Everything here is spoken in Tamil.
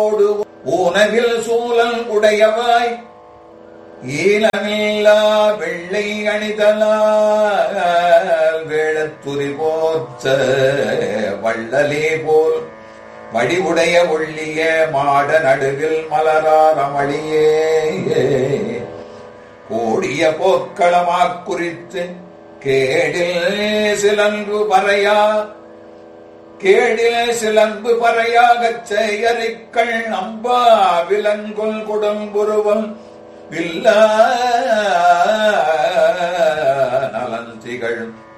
ஓடு ஊனவில் சூழல் உடையவாய் ஈனமில்லா வெள்ளை அணிதலால் வேளத்துரி போர்த்த வள்ளலே போல் வடிவுடைய ஒள்ளிய மாட நடுவில் மலராரமளியே கோடிய போர்க்களமாக் குறித்து கேடில் சிலன்பு பறையா கேடில் சிலம்பு பறையாகச் செயறிக்கள் அம்பா விலங்குல் குடம்புருவல் வில்ல நலன் திகழும்